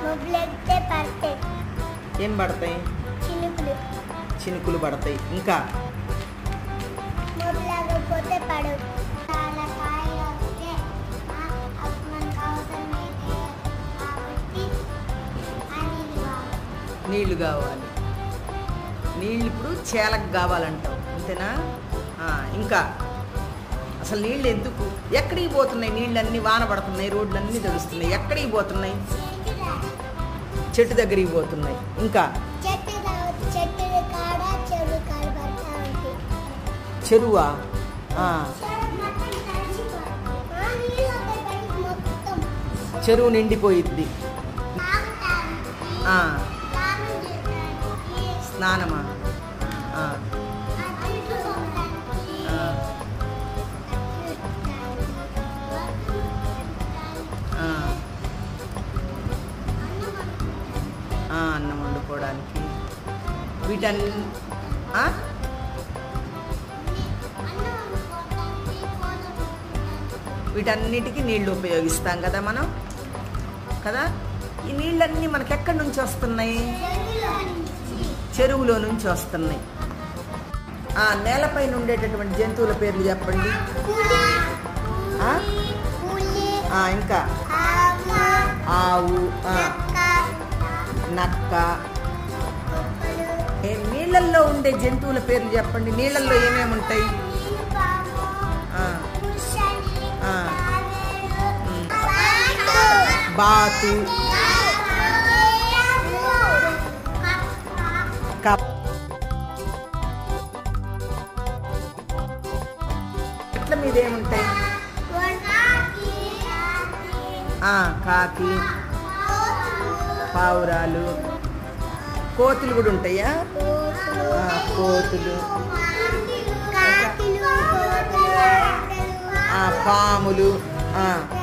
మొబ్బులెక్కితే పడతాయి ఏం పడతాయి చినుకులు చినుకులు పడతాయి ఇంకా మొబ్బులాగపోతే పడవు చాలా కాయలు వస్తే ఆ, అప్పుడు మనకు అవసరమైతే కాబట్టి ఆ నీళ్ళు కావాలి. నీళ్లు కావాలి నీళ్ళు ఇప్పుడు చేలకు కావాలంటావు అంతేనా ఆ, ఇంకా అసలు నీళ్ళు ఎందుకు ఎక్కడికి పోతున్నాయి నీళ్ళన్నీ వాన పడుతున్నాయి రోడ్లన్నీ తెలుస్తున్నాయి ఎక్కడికి పోతున్నాయి చెట్టు దగ్గరికి పోతున్నాయి ఇంకా చెట్టు రావద్దు చెట్టు కాడ చెరువు కాడ పడతా ఉంది చెరువా ఆ, చెరువు నిండిపోయిద్ది ఆ, స్నానమా ఆ, ఆ, ఆ, ఆ, అన్నం వండుకోవడానికి వీటన్ని ఆ? వీటన్నిటికీ నీళ్లు ఉపయోగిస్తాం కదా మనం కదా ఈ నీళ్ళన్నీ మనకి ఎక్కడి నుంచి వస్తున్నాయి చెరువులో నుంచి వస్తున్నాయి ఆ నేలపైన ఉండేటటువంటి జంతువుల పేర్లు చెప్పండి ఆ? ఆ, ఇంకా ఆవు ఆ, నక్క ఏ, నీళ్ళల్లో ఉండే జంతువుల పేర్లు చెప్పండి నీళ్ళల్లో ఏమేమి ఉంటాయి ఆ, ఆ. ఉమ్. బాతు కప్ చెట్ల మీద ఏముంటాయి ఆ, కాకి పావురాలు కోతులు కూడా ఉంటాయా ఆ, కోతులు ఆ, పాములు ఆ,